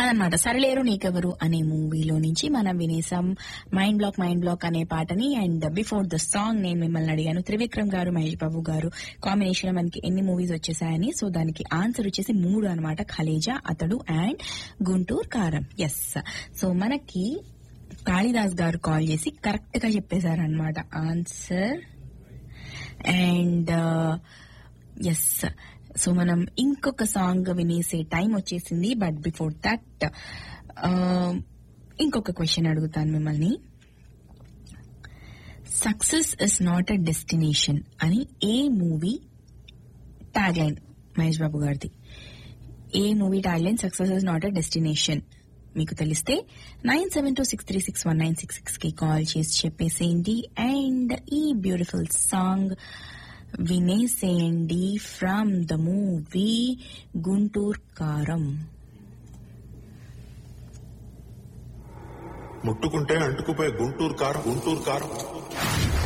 అదనమాట సరలేరు నీకెవరు అనే మూవీలో నుంచి మనం వినేసాం మైండ్ బ్లాక్ మైండ్ బ్లాక్ అనే పాటని అండ్ బిఫోర్ ద సాంగ్ నేను మిమ్మల్ని అడిగాను త్రివిక్రమ్ గారు మహేష్ బాబు గారు కాంబినేషన్ మనకి ఎన్ని మూవీస్ వచ్చేసాయని సో దానికి ఆన్సర్ వచ్చేసి మూడు అనమాట ఖలేజా అతడు అండ్ గుంటూరు కారం ఎస్ సో మనకి కాళిదాస్ గారు కాల్ చేసి కరెక్ట్ గా చెప్పేశారనమాట ఆన్సర్ అండ్ ఎస్ సో మనం ఇంకొక సాంగ్ వినేసే టైం వచ్చేసింది బట్ బిఫోర్ దట్ ఇంకొక క్వశ్చన్ అడుగుతాను మిమ్మల్ని success is not a destination అని ఏ movie tag line Mahesh Babu గారిది ఏ movie tag line success is not a destination మీకు తెలిస్తే nine seven two six three six one nine six six కి కాల్ చేసి చెప్పేసేయండి అండ్ ఈ బ్యూటిఫుల్ సాంగ్ వినేసేయండి ఫ్రమ్ ద మూవీ గుంటూరు కారం ముట్టుకుంటే అంటుకుపోయే గుంటూరు కారం గుంటూరు కారం